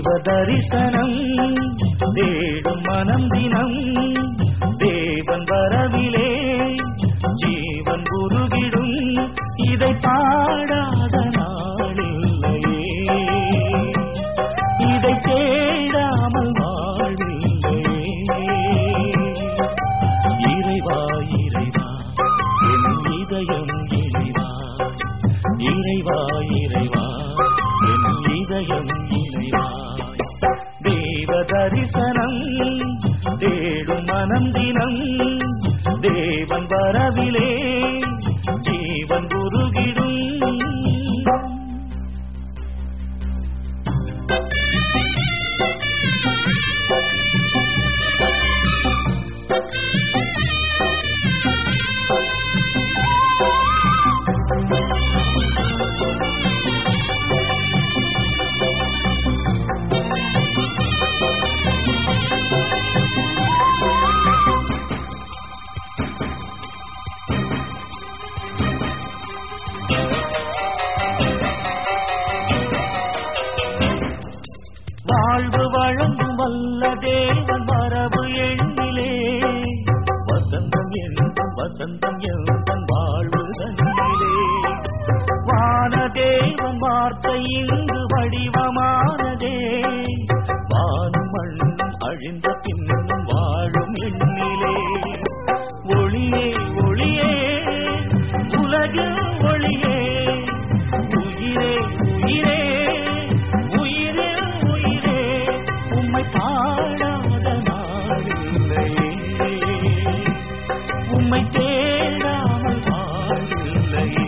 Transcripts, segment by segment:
தரிசனம் தேடும் மனம் தினம் தேவன் வரவிலே ஜீவன் உருகிடும் இதை பாடாத நாளில்லையே இதை தேடாமல் வாழ்வில்லையே இறைவா இறைவா என் இதயம் இறைவா இறைவா இறைவா என் இதயம் இறைவா தேவ தரிசனம் தேடும் மனம் தினம் தேவன் வரவிலே ஜீவன் உருகிடும் வாழ்வு வழங்கும் வல்ல தேவன் மரபு எண்ணிலே வசந்தம் என்றும் வசந்தம் என்றும் வாழ்வு தன்னிலே வான தேவன் வார்த்தை இங்கு வடிவமானதே வானும் மண்ணும் அழிந்த பின்னும் வாழும் எண்ணிலே ஒளியே ஒளியே உலகில் ஒளியே உயிரே உயிரே உயிரே உயிரே உம்மை பாடாத நாளில்லையே உம்மை தேடாமல் வாழ்வில்லையே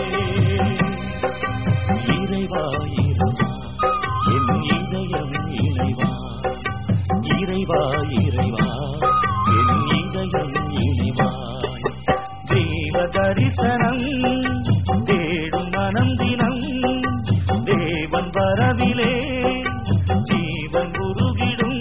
இறைவா இறைவா என் இதயம் இறைவா இறைவா இறைவா என் இதயம் இறைவா தேவ தரிசனம் தேடும் மனம் தினம் தேவன் வரவிலே ஜீவன் உருகிடும்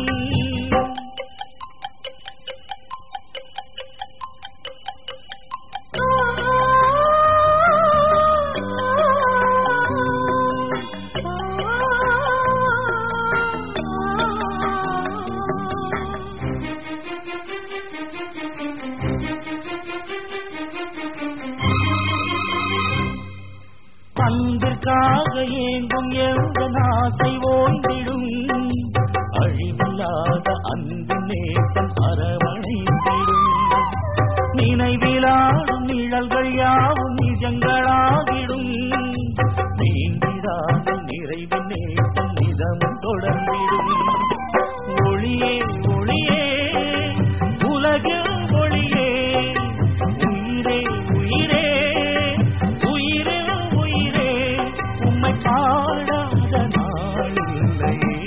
அன்பிற்காக ஏங்கும் எந்த ஆசை ஓய்ந்திடும் அழிவில்லாத அன்பின் நேசம் அரவணைத்திடும் நினைவிலாடும் நிழல்கள் யாவும் நிஜங்களாகிடும் நீங்கிடாமல் நிறைவின் நேசம் நிதமும் தொடர்ந்திடும் ஒளியே ஒளியே உலகில் ஒளியே உயிரே உயிரே உயிரே உயிரே உம்மை பாடாத நாளில்லையே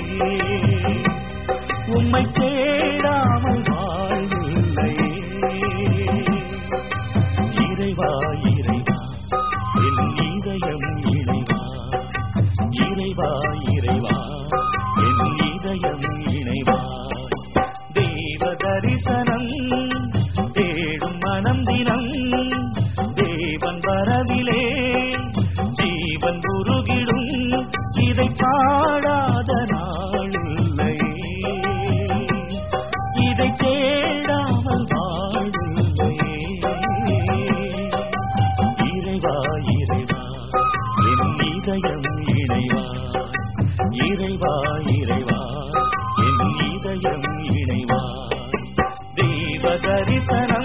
உம்மை தேடாமல் வாழ்வில்லையே இறைவா இறைவா என் இதயம் இறைவா இறைவா இறைவா என் இதயம் இணைவா தேவ தரிசனம் தேடும் மனம் தினம் தேவன் வரவிலே ஜீவன் உருகிடும் இதை பாடாத நாளில்லையே இதை தேடாமல் வாழ்வில்லையே இறைவா இறைவா என் இதயம் இணைவா இறைவா இறைவா என் இதயம் இணைவா தேவ தரிசனம்